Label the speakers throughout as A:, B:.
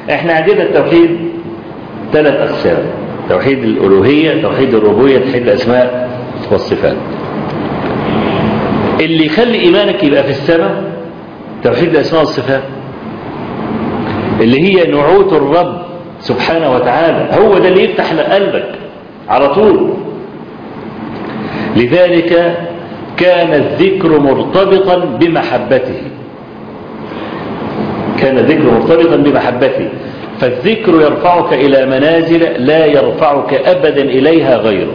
A: احنا عندنا التوحيد ثلاث أقسام توحيد الألوهية توحيد الربوبية توحيد الأسماء والصفات اللي يخلي إيمانك يبقى في السماء توحيد الأسماء والصفات اللي هي نعوت الرب سبحانه وتعالى هو ده اللي يفتح قلبك على طول لذلك كان الذكر مرتبطا بمحبته كان الذكر مرتبطا بمحبته فالذكر يرفعك إلى منازل لا يرفعك أبدا إليها غيره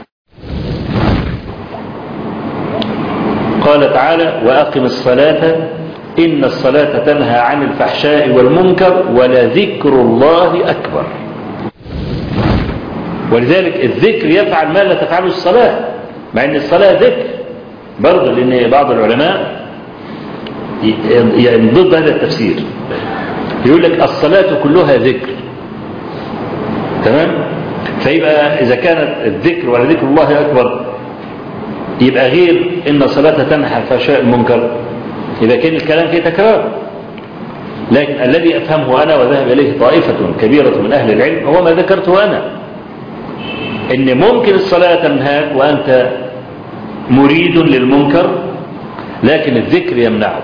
A: قال تعالى وأقم الصلاة إن الصلاة تنهى عن الفحشاء والمنكر ولذكر الله أكبر ولذلك الذكر يفعل ما لا تفعله الصلاة مع أن الصلاة ذكر برضه لأن بعض العلماء يعني ضد هذا التفسير يقول لك الصلاة كلها ذكر تمام فيبقى إذا كانت الذكر ولا ذكر الله أكبر يبقى غير إن الصلاة تنهى عن الفحشاء المنكر إذا كان الكلام فيه تكرار لكن الذي أفهمه أنا وذهب إليه طائفة كبيرة من أهل العلم هو ما ذكرته أنا إن ممكن الصلاة تنهاك وأنت مريد للمنكر لكن الذكر يمنعك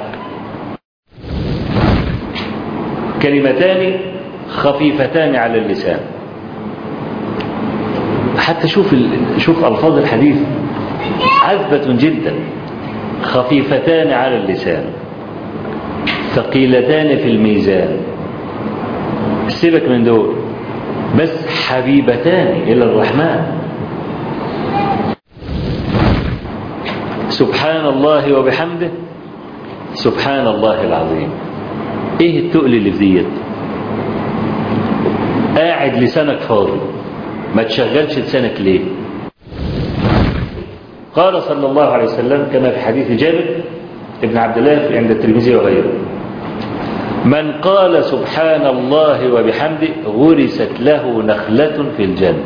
A: كلمتان خفيفتان على اللسان حتى شوف شوف ألفاظ الحديث عذبة جدا خفيفتان على اللسان ثقيلتان في الميزان سيبك من دول بس حبيبتان إلى الرحمن سبحان الله وبحمده سبحان الله العظيم ايه التقل اللي في ديت قاعد لسانك فاضي ما تشغلش لسانك ليه قال صلى الله عليه وسلم كما في حديث جابر ابن عبد الله عند الترمذي وغيره من قال سبحان الله وبحمده غرست له نخلة في الجنة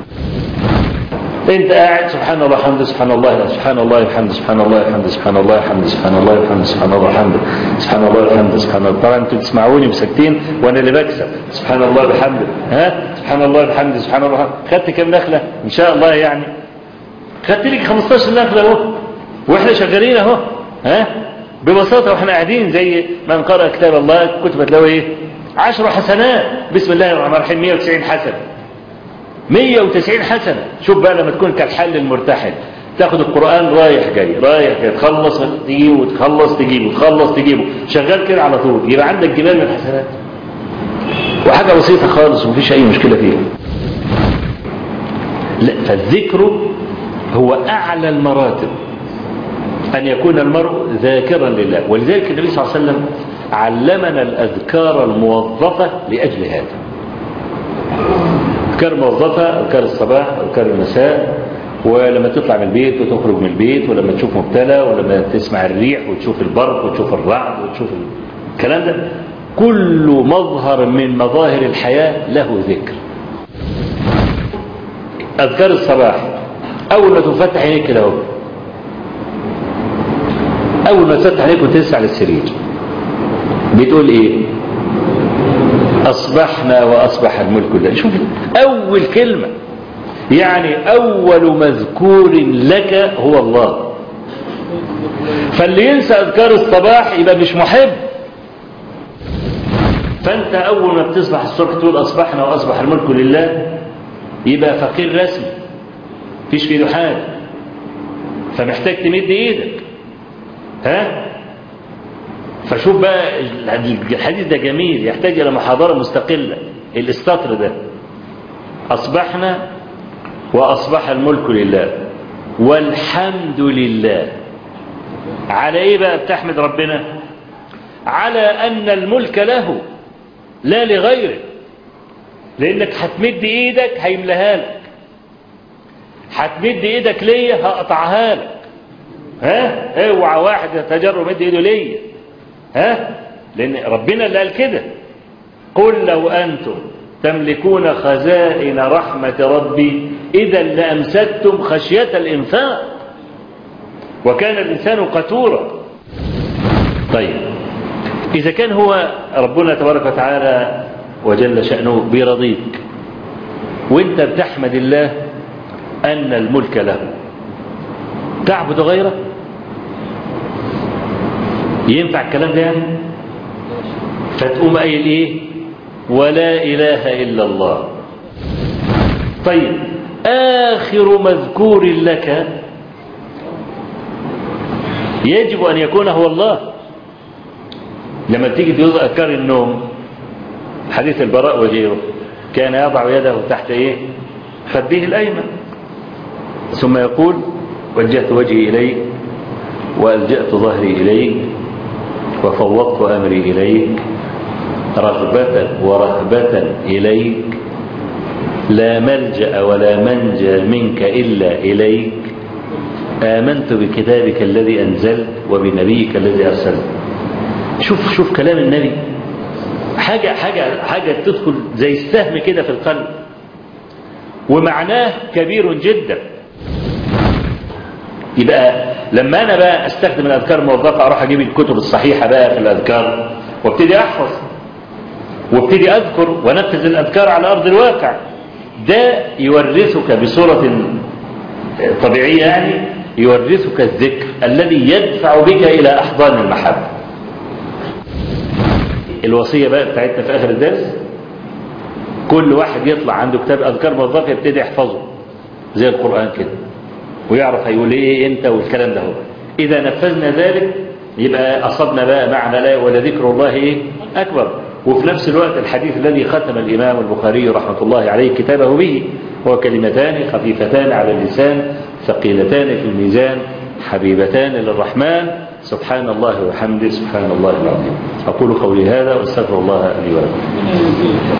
A: انت قاعد سبحان الله الحمد سبحان الله سبحان الله الحمد سبحان الله الحمد سبحان الله الحمد سبحان الله الحمد سبحان الله الحمد سبحان الله الحمد سبحان الله طبعا انتوا تسمعوني مسكتين وانا اللي بكسب سبحان الله بحمده ها سبحان الله الحمد سبحان الله خدت كم نخله ان شاء الله يعني خدت لك 15 نخله اهو واحنا شغالين اهو ها ببساطه واحنا قاعدين زي من قرأ كتاب الله كتبت له ايه 10 حسنات بسم الله الرحمن الرحيم 190 حسنه 190 حسنة شوف بقى لما تكون كالحل المرتحل تاخد القرآن رايح جاي رايح جاي تخلص تجيبه وتخلص تجيبه تخلص تجيبه شغال كده على طول يبقى عندك جبال من الحسنات وحاجة بسيطة خالص ومفيش أي مشكلة فيها لا فالذكر هو أعلى المراتب أن يكون المرء ذاكرا لله ولذلك النبي صلى الله عليه وسلم علمنا الأذكار الموظفة لأجل هذا أذكار موظفة أذكار الصباح أذكار المساء ولما تطلع من البيت وتخرج من البيت ولما تشوف مبتلى ولما تسمع الريح وتشوف البرق وتشوف الرعد وتشوف الكلام ده كل مظهر من مظاهر الحياة له ذكر أذكار الصباح أول ما تفتح عينيك كده اهو أول ما تفتح عينيك وتنسى على السرير بتقول إيه أصبحنا وأصبح الملك لله شوف أول كلمة يعني أول مذكور لك هو الله فاللي ينسى أذكار الصباح يبقى مش محب فأنت أول ما بتصبح الصبح تقول أصبحنا وأصبح الملك لله يبقى فقير رسمي فيش في ايده حاجة فمحتاج تمد ايدك ها فشوف بقى الحديث ده جميل يحتاج إلى محاضرة مستقلة الاسطر ده أصبحنا وأصبح الملك لله والحمد لله على إيه بقى بتحمد ربنا على أن الملك له لا لغيره لأنك هتمد إيدك هيملاها لك هتمد إيدك ليا هقطعها لك ها اوعى واحد يتجر مد إيده ليا ها لأن ربنا اللي قال كده قل لو أنتم تملكون خزائن رحمة ربي إذا لأمسكتم خشية الإنفاق وكان الإنسان قتورا طيب إذا كان هو ربنا تبارك وتعالى وجل شأنه برضيك وانت بتحمد الله أن الملك له تعبد غيره ينفع الكلام ده يعني فتقوم قايل ايه ولا اله الا الله طيب اخر مذكور لك يجب ان يكون هو الله لما تيجي تقول اذكار النوم حديث البراء وغيره كان يضع يده تحت ايه خده الايمن ثم يقول وجهت وجهي اليك والجات ظهري اليك وفوضت امري اليك رغبه ورهبه اليك لا ملجا ولا منجى منك الا اليك امنت بكتابك الذي انزلت وبنبيك الذي ارسلت شوف شوف كلام النبي حاجه حاجه حاجه تدخل زي السهم كده في القلب ومعناه كبير جدا يبقى لما انا بقى استخدم الاذكار الموظفه اروح اجيب الكتب الصحيحه بقى في الاذكار وابتدي احفظ وابتدي اذكر وانفذ الاذكار على ارض الواقع ده يورثك بصوره طبيعيه يعني يورثك الذكر الذي يدفع بك الى احضان المحبه الوصيه بقى بتاعتنا في اخر الدرس كل واحد يطلع عنده كتاب اذكار موظفه يبتدي يحفظه زي القران كده ويعرف هيقول ايه انت والكلام ده هو اذا نفذنا ذلك يبقى اصبنا بقى معنى لا ولذكر الله ايه اكبر وفي نفس الوقت الحديث الذي ختم الامام البخاري رحمه الله عليه كتابه به هو كلمتان خفيفتان على اللسان ثقيلتان في الميزان حبيبتان للرحمن سبحان الله وبحمده سبحان الله العظيم اقول قولي هذا واستغفر الله لي ولكم